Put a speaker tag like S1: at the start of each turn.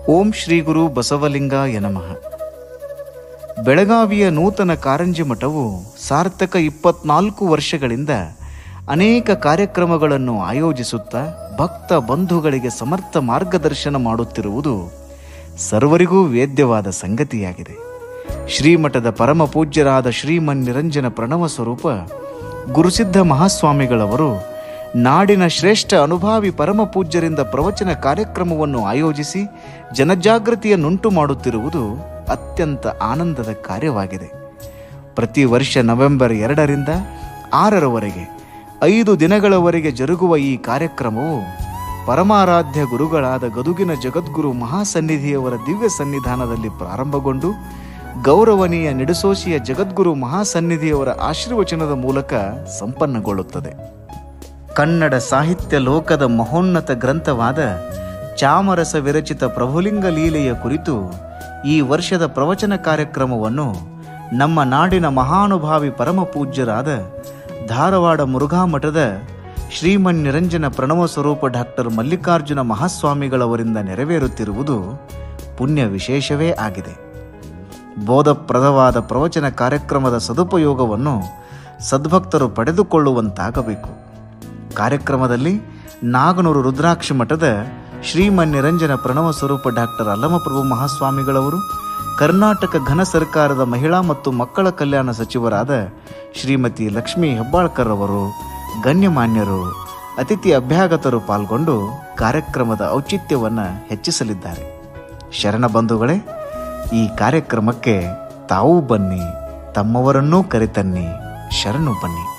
S1: ಓಂ ಶ್ರೀ ಗುರು ಬಸವಲಿಂಗಾಯ ನಮಃ ಬೆಳಗಾವಿಯ ನೂತನ ಕಾರಂಜಿ ಮಠವು ಸಾರ್ಥಕ ಇಪ್ಪತ್ನಾಲ್ಕು ವರ್ಷಗಳಿಂದ ಅನೇಕ ಕಾರ್ಯಕ್ರಮಗಳನ್ನು ಆಯೋಜಿಸುತ್ತಾ ಭಕ್ತ ಬಂಧುಗಳಿಗೆ ಸಮರ್ಥ ಮಾರ್ಗದರ್ಶನ ಮಾಡುತ್ತಿರುವುದು ಸರ್ವರಿಗೂ ವೇದ್ಯವಾದ ಸಂಗತಿಯಾಗಿದೆ ಶ್ರೀಮಠದ ಪರಮ ಪೂಜ್ಯರಾದ ಶ್ರೀಮನ್ ನಿರಂಜನ ಪ್ರಣವ ಸ್ವರೂಪ ಗುರುಸಿದ್ಧ ಮಹಾಸ್ವಾಮಿಗಳವರು ನಾಡಿನ ಶ್ರೇಷ್ಠ ಅನುಭಾವಿ ಪರಮ ಪೂಜ್ಯರಿಂದ ಪ್ರವಚನ ಕಾರ್ಯಕ್ರಮವನ್ನು ಆಯೋಜಿಸಿ ಜನಜಾಗೃತಿಯನ್ನುಂಟು ಮಾಡುತ್ತಿರುವುದು ಅತ್ಯಂತ ಆನಂದದ ಕಾರ್ಯವಾಗಿದೆ ಪ್ರತಿ ವರ್ಷ ನವೆಂಬರ್ ಎರಡರಿಂದ ಆರರವರೆಗೆ ಐದು ದಿನಗಳವರೆಗೆ ಜರುಗುವ ಈ ಕಾರ್ಯಕ್ರಮವು ಪರಮಾರಾಧ್ಯ ಗುರುಗಳಾದ ಗದುಗಿನ ಜಗದ್ಗುರು ಮಹಾಸನ್ನಿಧಿಯವರ ದಿವ್ಯ ಸನ್ನಿಧಾನದಲ್ಲಿ ಪ್ರಾರಂಭಗೊಂಡು ಗೌರವನೀಯ ನಿಡಸೋಶಿಯ ಜಗದ್ಗುರು ಮಹಾಸನ್ನಿಧಿಯವರ ಆಶೀರ್ವಚನದ ಮೂಲಕ ಸಂಪನ್ನಗೊಳ್ಳುತ್ತದೆ ಕನ್ನಡ ಸಾಹಿತ್ಯ ಲೋಕದ ಮಹೋನ್ನತ ಗ್ರಂಥವಾದ ಚಾಮರಸ ವಿರಚಿತ ಪ್ರಭುಲಿಂಗ ಲೀಲೆಯ ಕುರಿತು ಈ ವರ್ಷದ ಪ್ರವಚನ ಕಾರ್ಯಕ್ರಮವನ್ನು ನಮ್ಮ ನಾಡಿನ ಮಹಾನುಭಾವಿ ಪರಮ ಪೂಜ್ಯರಾದ ಧಾರವಾಡ ಮುರುಘಾ ಮಠದ ಶ್ರೀಮನ್ ನಿರಂಜನ ಪ್ರಣವ ಸ್ವರೂಪ ಡಾಕ್ಟರ್ ಮಲ್ಲಿಕಾರ್ಜುನ ಮಹಾಸ್ವಾಮಿಗಳವರಿಂದ ನೆರವೇರುತ್ತಿರುವುದು ಪುಣ್ಯ ವಿಶೇಷವೇ ಆಗಿದೆ ಬೋಧಪ್ರದವಾದ ಪ್ರವಚನ ಕಾರ್ಯಕ್ರಮದ ಸದುಪಯೋಗವನ್ನು ಸದ್ಭಕ್ತರು ಪಡೆದುಕೊಳ್ಳುವಂತಾಗಬೇಕು ಕಾರ್ಯಕ್ರಮದಲ್ಲಿ ನಾಗನೂರು ರುದ್ರಾಕ್ಷಿ ಮಠದ ಶ್ರೀಮನ್ ನಿರಂಜನ ಪ್ರಣವ ಸ್ವರೂಪ ಡಾಕ್ಟರ್ ಅಲ್ಲಮಪ್ರಭು ಮಹಾಸ್ವಾಮಿಗಳವರು ಕರ್ನಾಟಕ ಘನ ಸರ್ಕಾರದ ಮಹಿಳಾ ಮತ್ತು ಮಕ್ಕಳ ಕಲ್ಯಾಣ ಸಚಿವರಾದ ಶ್ರೀಮತಿ ಲಕ್ಷ್ಮೀ ಹೆಬ್ಬಾಳ್ಕರ್ ಅವರು ಗಣ್ಯಮಾನ್ಯರು ಅತಿಥಿ ಅಭ್ಯಾಗತರು ಪಾಲ್ಗೊಂಡು ಕಾರ್ಯಕ್ರಮದ ಔಚಿತ್ಯವನ್ನು ಹೆಚ್ಚಿಸಲಿದ್ದಾರೆ ಶರಣ ಬಂಧುಗಳೇ ಈ ಕಾರ್ಯಕ್ರಮಕ್ಕೆ ತಾವೂ ಬನ್ನಿ ತಮ್ಮವರನ್ನೂ ಕರೆತನ್ನಿ ಶರಣು ಬನ್ನಿ